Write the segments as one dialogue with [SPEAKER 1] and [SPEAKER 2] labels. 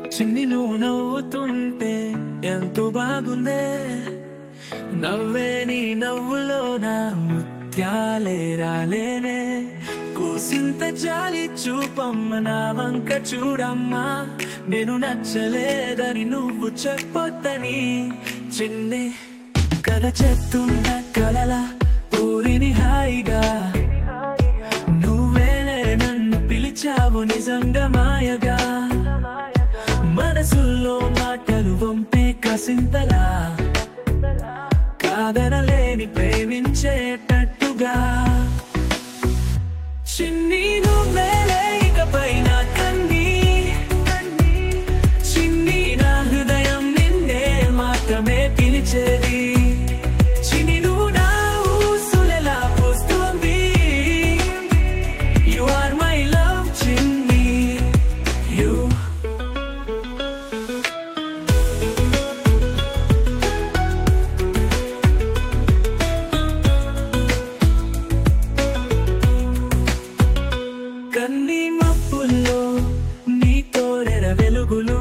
[SPEAKER 1] చిన్ని నువ్వు నవ్వుతుంటే ఎంతో బాగుందే నవ్వే నీ నవ్వులో నా ముత్యాలే రాలేనే కూసింత జాలి చూపమ్మ నా వంక చూడమ్మా నేను నచ్చలేదని నువ్వు చెప్పొద్దని చిన్ని కథ చెప్తున్న కలల ఊరిని హాయిగా నువ్వేలే నన్ను పిలిచావు నిజంగా మాయగా మనసుల్లో మాటలు వంపే కసింతలా కాదనలేని ప్రేమించేటట్టుగా చిన్ని నువ్వేలే ఇకపై నా కన్నీ చిన్ని నా హృదయం నిన్నే మాత్రమే పిలిచేది చిన్ని నువ్వు నా ఊసులెలా పోస్తుంది You are my love, చిన్ని You కన్నీ మప్పుల్లో నీ తోరెర వెలుగులు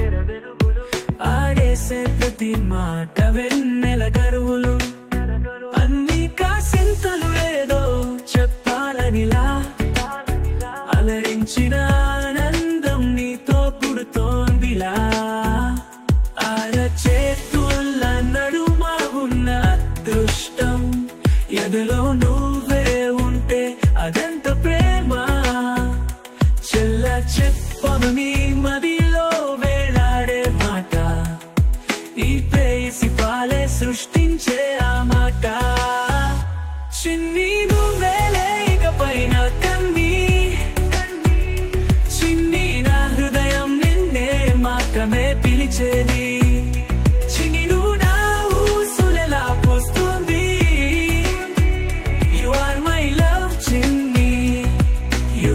[SPEAKER 1] ఆడేసే ప్రతి మాట వెన్నెల గరువులు అన్ని కాసింతలు ఏదో చెప్పాలనిలా అలరించిన ఆనందం నీతో పుడుతోందిలా అరచేతుల నడుమ ఉన్న అదృష్టం ఎదలో నువ్వే ఉంటే అదంత ప్రేమ చెల్ల చెప్పను నీ మదిలో వేలాడే మాట ఈ ప్రేసి పాలే సృష్టించే ఆ మాట చిన్ని నువ్వేలే ఇకపై నా కన్నీ చిన్ని నా హృదయం నిన్నే మాత్రమే పిలిచేది చిన్ని నువ్వు నా ఊసులెలా పోస్తుంది You are my love, చిన్ని You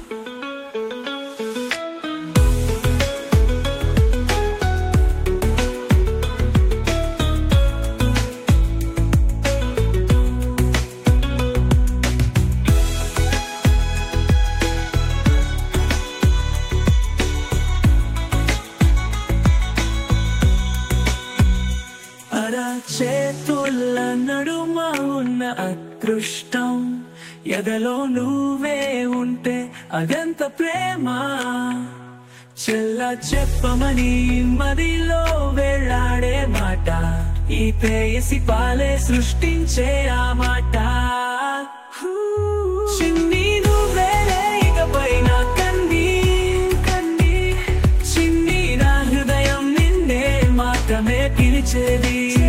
[SPEAKER 1] అర చేతుల నడుమ ఉన్న అదృష్టం ఎదలో నువ్వే ఉంటే అదెంత ప్రేమ చెల్ల చెప్పమని మదిలో వెళ్ళాడే మాట ఈ పేయసి పాలే సృష్టించే ఆ మాట చిన్ని నువ్వేలే ఇకపై నా కన్నీ కన్నీ చిన్ని నా హృదయం నిన్నే మాత్రమే పిలిచేది